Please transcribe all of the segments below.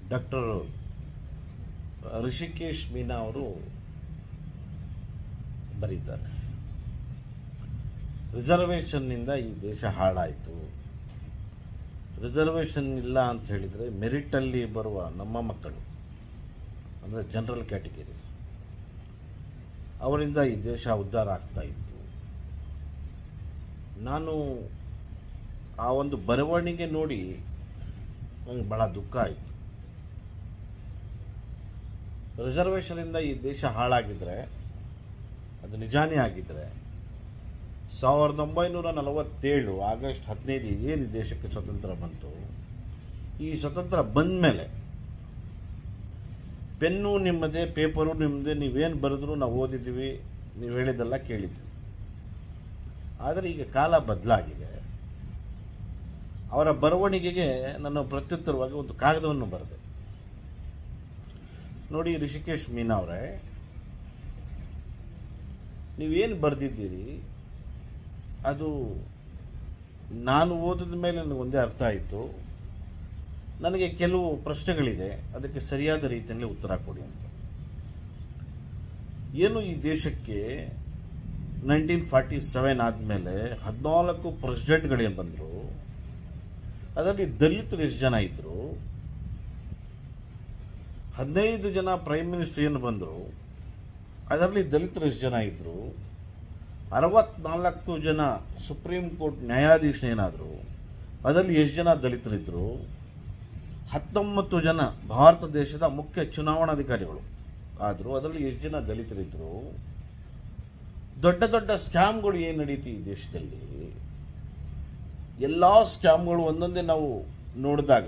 doctor Rishikesh ಮೀನಾ ಅವರು ಬರೀತಾರೆ ರಿಸರ್ವೇಷನ್ನಿಂದ ಈ ದೇಶ ಹಾಳಾಯಿತು ರಿಸರ್ವೇಷನ್ ಇಲ್ಲ ಅಂತ ಹೇಳಿದರೆ ಮೆರಿಟಲ್ಲಿ ಬರುವ ನಮ್ಮ ಮಕ್ಕಳು ಅಂದರೆ ಜನರಲ್ ಕ್ಯಾಟಗರಿ ಅವರಿಂದ ಈ ದೇಶ ಉದ್ಧಾರ ಆಗ್ತಾ ಇತ್ತು ನಾನು ಆ ಒಂದು ಬರವಣಿಗೆ ನೋಡಿ ನನಗೆ ಭಾಳ ದುಃಖ ಆಯಿತು ರಿಸರ್ವೇಷನಿಂದ ಈ ದೇಶ ಹಾಳಾಗಿದ್ದರೆ ಅದು ನಿಜಾನೇ ಆಗಿದ್ದರೆ ಸಾವಿರದ ಒಂಬೈನೂರ ನಲವತ್ತೇಳು ಆಗಸ್ಟ್ ಹದಿನೈದು ಏನು ಈ ದೇಶಕ್ಕೆ ಸ್ವತಂತ್ರ ಬಂತು ಈ ಸ್ವತಂತ್ರ ಬಂದ ಮೇಲೆ ಪೆನ್ನು ನಿಮ್ಮದೇ ಪೇಪರು ನಿಮ್ಮದೇ ನೀವೇನು ಬರೆದ್ರು ನಾವು ಓದಿದ್ದೀವಿ ನೀವು ಹೇಳಿದ್ದೆಲ್ಲ ಕೇಳಿದ್ವಿ ಆದರೆ ಈಗ ಕಾಲ ಬದಲಾಗಿದೆ ಅವರ ಬರವಣಿಗೆಗೆ ನಾನು ಪ್ರತ್ಯುತ್ತರವಾಗಿ ಒಂದು ಕಾಗದವನ್ನು ಬರೆದೆ ನೋಡಿ ಋಷಿಕೇಶ್ ಮೀನಾ ಅವರೇ ನೀವೇನು ಬರೆದಿದ್ದೀರಿ ಅದು ನಾನು ಓದಿದ ಮೇಲೆ ನನಗೆ ಒಂದೇ ಅರ್ಥ ಆಯಿತು ನನಗೆ ಕೆಲವು ಪ್ರಶ್ನೆಗಳಿದೆ ಅದಕ್ಕೆ ಸರಿಯಾದ ರೀತಿಯಲ್ಲಿ ಉತ್ತರ ಕೊಡಿ ಅಂತ ಏನು ಈ ದೇಶಕ್ಕೆ ನೈನ್ಟೀನ್ ಫಾರ್ಟಿ ಸೆವೆನ್ ಆದಮೇಲೆ ಹದಿನಾಲ್ಕು ಪ್ರೆಸಿಡೆಂಟ್ಗಳೇನು ಬಂದರು ಅದರಲ್ಲಿ ದಲಿತರು ಎಷ್ಟು ಜನ ಇದ್ದರು ಹದಿನೈದು ಜನ ಪ್ರೈಮ್ ಮಿನಿಸ್ಟರ್ ಏನು ಬಂದರು ಅದರಲ್ಲಿ ದಲಿತರು ಎಷ್ಟು ಜನ ಇದ್ದರು ಅರವತ್ನಾಲ್ಕು ಜನ ಸುಪ್ರೀಂ ಕೋರ್ಟ್ ನ್ಯಾಯಾಧೀಶನೇನಾದರು ಅದರಲ್ಲಿ ಎಷ್ಟು ಜನ ದಲಿತರಿದ್ದರು ಹತ್ತೊಂಬತ್ತು ಜನ ಭಾರತ ದೇಶದ ಮುಖ್ಯ ಚುನಾವಣಾಧಿಕಾರಿಗಳು ಆದರು ಅದರಲ್ಲಿ ಎಷ್ಟು ಜನ ದಲಿತರಿದ್ದರು ದೊಡ್ಡ ದೊಡ್ಡ ಸ್ಕ್ಯಾಮ್ಗಳು ಏನು ನಡೀತಿ ಈ ದೇಶದಲ್ಲಿ ಎಲ್ಲ ಸ್ಕ್ಯಾಮ್ಗಳು ಒಂದೊಂದೇ ನಾವು ನೋಡಿದಾಗ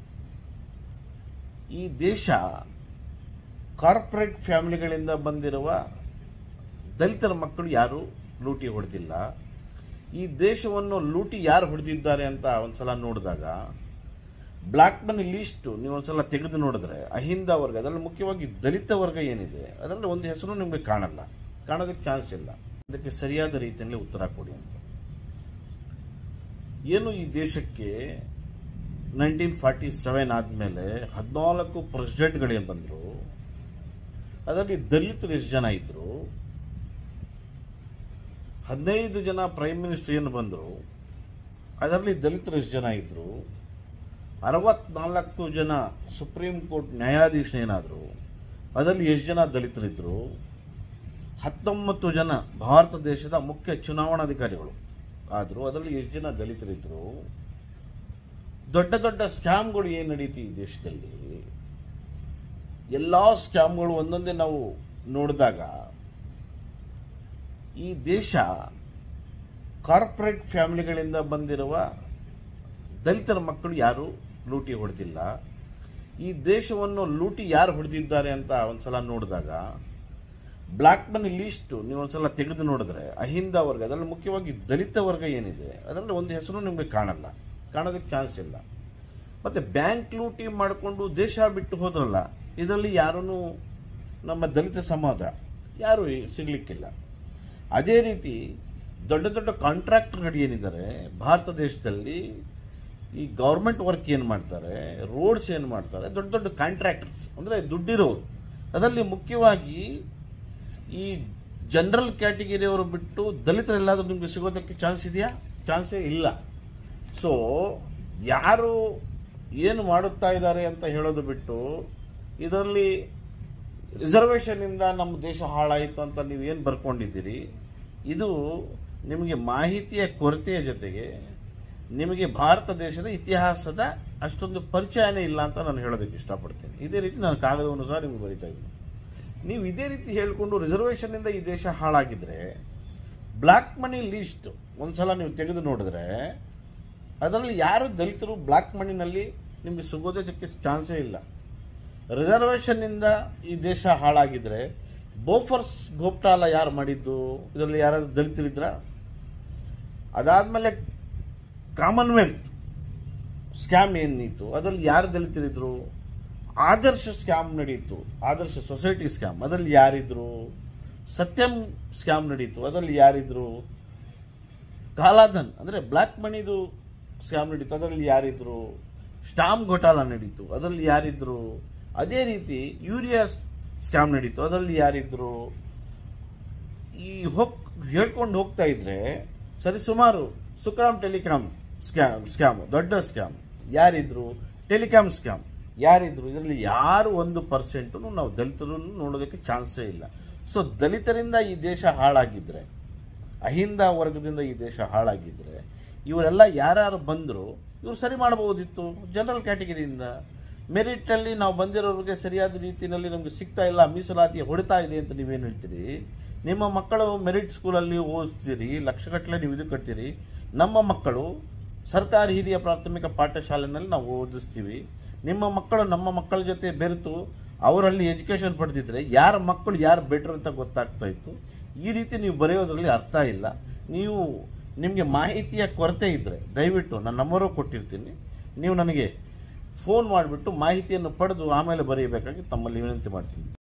ಈ ದೇಶ ಕಾರ್ಪೊರೇಟ್ ಫ್ಯಾಮಿಲಿಗಳಿಂದ ಬಂದಿರುವ ದಲಿತರ ಮಕ್ಕಳು ಯಾರು ಲೂಟಿ ಹೊಡೆದಿಲ್ಲ ಈ ದೇಶವನ್ನು ಲೂಟಿ ಯಾರು ಹೊಡೆದಿದ್ದಾರೆ ಅಂತ ಒಂದ್ಸಲ ನೋಡಿದಾಗ ಬ್ಲ್ಯಾಕ್ ಮನಿ ಲೀಸ್ಟು ನೀವು ಒಂದ್ಸಲ ತೆಗೆದು ನೋಡಿದ್ರೆ ಅಹಿಂದ ವರ್ಗ ಅದರಲ್ಲಿ ಮುಖ್ಯವಾಗಿ ದಲಿತ ವರ್ಗ ಏನಿದೆ ಅದರಲ್ಲಿ ಒಂದು ಹೆಸರು ನಿಮಗೆ ಕಾಣಲ್ಲ ಕಾಣೋದಕ್ಕೆ ಚಾನ್ಸ್ ಇಲ್ಲ ಅದಕ್ಕೆ ಸರಿಯಾದ ರೀತಿಯಲ್ಲಿ ಉತ್ತರ ಕೊಡಿ ಅಂತ ಏನು ಈ ದೇಶಕ್ಕೆ ನೈನ್ಟೀನ್ ಫಾರ್ಟಿ ಸೆವೆನ್ ಆದಮೇಲೆ ಹದಿನಾಲ್ಕು ಪ್ರೆಸಿಡೆಂಟ್ಗಳೇನು ಬಂದರು ಅದರಲ್ಲಿ ದಲಿತರು ಎಷ್ಟು ಜನ ಇದ್ದರು ಹದಿನೈದು ಜನ ಪ್ರೈಮ್ ಮಿನಿಸ್ಟರ್ ಏನು ಬಂದರು ಅದರಲ್ಲಿ ದಲಿತರು ಎಷ್ಟು ಜನ ಇದ್ದರು ಅರವತ್ನಾಲ್ಕು ಜನ ಸುಪ್ರೀಂ ಕೋರ್ಟ್ ನ್ಯಾಯಾಧೀಶನೇನಾದರು ಅದರಲ್ಲಿ ಎಷ್ಟು ಜನ ದಲಿತರಿದ್ದರು ಹತ್ತೊಂಬತ್ತು ಜನ ಭಾರತ ದೇಶದ ಮುಖ್ಯ ಚುನಾವಣಾಧಿಕಾರಿಗಳು ಆದರು ಅದರಲ್ಲಿ ಎಷ್ಟು ಜನ ದಲಿತರಿದ್ದರು ದೊಡ್ಡ ದೊಡ್ಡ ಸ್ಕ್ಯಾಮ್ಗಳು ಏನು ನಡೀತಿ ಈ ದೇಶದಲ್ಲಿ ಎಲ್ಲ ಸ್ಕ್ಯಾಮ್ಗಳು ಒಂದೊಂದೇ ನಾವು ನೋಡಿದಾಗ ಈ ದೇಶ ಕಾರ್ಪೊರೇಟ್ ಫ್ಯಾಮಿಲಿಗಳಿಂದ ಬಂದಿರುವ ದಲಿತರ ಮಕ್ಕಳು ಯಾರು ಲೂಟಿ ಹೊಡೆದಿಲ್ಲ ಈ ದೇಶವನ್ನು ಲೂಟಿ ಯಾರು ಹೊಡೆದಿದ್ದಾರೆ ಅಂತ ಒಂದ್ಸಲ ನೋಡಿದಾಗ ಬ್ಲ್ಯಾಕ್ ಮನಿ ಲೀಸ್ಟು ನೀವು ಒಂದ್ಸಲ ತೆಗೆದು ನೋಡಿದ್ರೆ ಅಹಿಂದ ವರ್ಗ ಅದರಲ್ಲಿ ಮುಖ್ಯವಾಗಿ ದಲಿತ ವರ್ಗ ಏನಿದೆ ಅದರಲ್ಲಿ ಒಂದು ಹೆಸರು ನಿಮಗೆ ಕಾಣಲ್ಲ ಕಾಣೋದಕ್ಕೆ ಚಾನ್ಸ್ ಇಲ್ಲ ಮತ್ತು ಬ್ಯಾಂಕ್ ಲೂಟಿ ಮಾಡಿಕೊಂಡು ದೇಶ ಬಿಟ್ಟು ಹೋದ್ರಲ್ಲ ಇದರಲ್ಲಿ ಯಾರೂ ನಮ್ಮ ದಲಿತ ಸಮಾಜ ಯಾರೂ ಸಿಗಲಿಕ್ಕಿಲ್ಲ ಅದೇ ರೀತಿ ದೊಡ್ಡ ದೊಡ್ಡ ಕಾಂಟ್ರಾಕ್ಟರ್ಗಳು ಏನಿದ್ದಾರೆ ಭಾರತ ದೇಶದಲ್ಲಿ ಈ ಗೌರ್ಮೆಂಟ್ ವರ್ಕ್ ಏನು ಮಾಡ್ತಾರೆ ರೋಡ್ಸ್ ಏನು ಮಾಡ್ತಾರೆ ದೊಡ್ಡ ದೊಡ್ಡ ಕಾಂಟ್ರಾಕ್ಟರ್ಸ್ ಅಂದರೆ ದುಡ್ಡಿರೋರು ಅದರಲ್ಲಿ ಮುಖ್ಯವಾಗಿ ಈ ಜನರಲ್ ಕ್ಯಾಟಗಿರಿಯವರು ಬಿಟ್ಟು ದಲಿತರೆಲ್ಲಾದರೂ ನಿಮಗೆ ಸಿಗೋದಕ್ಕೆ ಚಾನ್ಸ್ ಇದೆಯಾ ಚಾನ್ಸೇ ಇಲ್ಲ ಸೊ ಯಾರು ಏನು ಮಾಡುತ್ತಾ ಇದ್ದಾರೆ ಅಂತ ಹೇಳೋದು ಬಿಟ್ಟು ಇದರಲ್ಲಿ ರಿಸರ್ವೇಷನ್ನಿಂದ ನಮ್ಮ ದೇಶ ಹಾಳಾಯಿತು ಅಂತ ನೀವು ಏನು ಬರ್ಕೊಂಡಿದ್ದೀರಿ ಇದು ನಿಮಗೆ ಮಾಹಿತಿಯ ಕೊರತೆಯ ಜೊತೆಗೆ ನಿಮಗೆ ಭಾರತ ದೇಶದ ಇತಿಹಾಸದ ಅಷ್ಟೊಂದು ಪರಿಚಯನೇ ಇಲ್ಲ ಅಂತ ನಾನು ಹೇಳೋದಕ್ಕೆ ಇಷ್ಟಪಡ್ತೇನೆ ಇದೇ ರೀತಿ ನಾನು ಕಾಗದವನ್ನು ಸಹ ನಿಮಗೆ ಬರೀತಾ ಇದ್ದೀನಿ ನೀವು ಇದೇ ರೀತಿ ಹೇಳಿಕೊಂಡು ರಿಸರ್ವೇಷನ್ನಿಂದ ಈ ದೇಶ ಹಾಳಾಗಿದ್ರೆ ಬ್ಲ್ಯಾಕ್ ಮನಿ ಲೀಸ್ಟ್ ಒಂದ್ಸಲ ನೀವು ತೆಗೆದು ನೋಡಿದ್ರೆ ಅದರಲ್ಲಿ ಯಾರು ದಲಿತರು ಬ್ಲ್ಯಾಕ್ ಮನಿನಲ್ಲಿ ನಿಮಗೆ ಸಿಗೋದಕ್ಕೆ ಚಾನ್ಸೇ ಇಲ್ಲ ರಿಸರ್ವೇಷನ್ನಿಂದ ಈ ದೇಶ ಹಾಳಾಗಿದ್ರೆ ಬೋಫರ್ಸ್ ಗೋಪ್ಟಾಲ ಯಾರು ಮಾಡಿದ್ದು ಇದರಲ್ಲಿ ಯಾರಾದ್ರೂ ದಲಿತರಿದ್ರ ಅದಾದಮೇಲೆ ಕಾಮನ್ವೆಲ್ತ್ ಸ್ಕ್ಯಾಮ್ ಏನಿತ್ತು ಅದರಲ್ಲಿ ಯಾರು ದಲಿತರಿದ್ರು ಆದರ್ಶ ಸ್ಕ್ಯಾಮ್ ನಡೀತು ಆದರ್ಶ ಸೊಸೈಟಿ ಸ್ಕ್ಯಾಮ್ ಅದರಲ್ಲಿ ಯಾರಿದ್ರು ಸತ್ಯಂ ಸ್ಕ್ಯಾಮ್ ನಡೀತು ಅದರಲ್ಲಿ ಯಾರಿದ್ರು ಕಾಲಾಧನ್ ಅಂದರೆ ಬ್ಲ್ಯಾಕ್ ಮನಿದು ಸ್ಕ್ಯಾಮ್ ನಡೀತು ಅದರಲ್ಲಿ ಯಾರಿದ್ರು ಸ್ಟಾಂಪ್ ಘೋಟಾಲ ನಡೀತು ಅದರಲ್ಲಿ ಯಾರಿದ್ರು ಅದೇ ರೀತಿ ಯೂರಿಯಾ ಸ್ಕ್ಯಾಮ್ ನಡೀತು ಅದರಲ್ಲಿ ಯಾರಿದ್ರು ಈ ಹೋಗ್ ಹೇಳ್ಕೊಂಡು ಹೋಗ್ತಾ ಇದ್ರೆ ಸರಿ ಸುಮಾರು ಸುಖರಾಮ್ ಟೆಲಿಕಾಮ್ ಸ್ಕ್ಯಾಮ್ ಸ್ಕ್ಯಾಮ್ ದೊಡ್ಡ ಸ್ಕ್ಯಾಮ್ ಯಾರಿದ್ರು ಟೆಲಿಕಾಮ್ ಸ್ಕ್ಯಾಮ್ ಯಾರಿದ್ರು ಇದರಲ್ಲಿ ಯಾರು ಒಂದು ಪರ್ಸೆಂಟ್ ನಾವು ದಲಿತರನ್ನು ನೋಡೋದಕ್ಕೆ ಚಾನ್ಸೇ ಇಲ್ಲ ಸೊ ದಲಿತರಿಂದ ಈ ದೇಶ ಹಾಳಾಗಿದ್ರೆ ಅಹಿಂದ ವರ್ಗದಿಂದ ಈ ದೇಶ ಹಾಳಾಗಿದ್ರೆ ಇವರೆಲ್ಲ ಯಾರ್ಯಾರು ಬಂದರು ಇವ್ರು ಸರಿ ಮಾಡಬಹುದಿತ್ತು ಜನರಲ್ ಕ್ಯಾಟಗರಿಯಿಂದ ಮೆರಿಟಲ್ಲಿ ನಾವು ಬಂದಿರೋರಿಗೆ ಸರಿಯಾದ ರೀತಿಯಲ್ಲಿ ನಮಗೆ ಸಿಗ್ತಾ ಇಲ್ಲ ಮೀಸಲಾತಿ ಹೊಡಿತಾ ಇದೆ ಅಂತ ನೀವೇನು ಹೇಳ್ತೀರಿ ನಿಮ್ಮ ಮಕ್ಕಳು ಮೆರಿಟ್ ಸ್ಕೂಲಲ್ಲಿ ಓದಿಸ್ತೀರಿ ಲಕ್ಷಗಟ್ಟಲೆ ನೀವು ಇದು ಕಟ್ತೀರಿ ನಮ್ಮ ಮಕ್ಕಳು ಸರ್ಕಾರಿ ಹಿರಿಯ ಪ್ರಾಥಮಿಕ ಪಾಠಶಾಲೆನಲ್ಲಿ ನಾವು ಓದಿಸ್ತೀವಿ ನಿಮ್ಮ ಮಕ್ಕಳು ನಮ್ಮ ಮಕ್ಕಳ ಜೊತೆ ಬೆರೆತು ಅವರಲ್ಲಿ ಎಜುಕೇಷನ್ ಪಡೆದಿದ್ರೆ ಯಾರ ಮಕ್ಕಳು ಯಾರು ಬೆಟ್ರ್ ಅಂತ ಗೊತ್ತಾಗ್ತಾ ಇತ್ತು ಈ ರೀತಿ ನೀವು ಬರೆಯೋದ್ರಲ್ಲಿ ಅರ್ಥ ಇಲ್ಲ ನೀವು ನಿಮಗೆ ಮಾಹಿತಿಯ ಕೊರತೆ ಇದ್ದರೆ ದಯವಿಟ್ಟು ನನ್ನ ನಂಬರು ಕೊಟ್ಟಿರ್ತೀನಿ ನೀವು ನನಗೆ ಫೋನ್ ಮಾಡಿಬಿಟ್ಟು ಮಾಹಿತಿಯನ್ನು ಪಡೆದು ಆಮೇಲೆ ಬರೆಯಬೇಕಾಗಿ ತಮ್ಮಲ್ಲಿ ವಿನಂತಿ ಮಾಡ್ತೀನಿ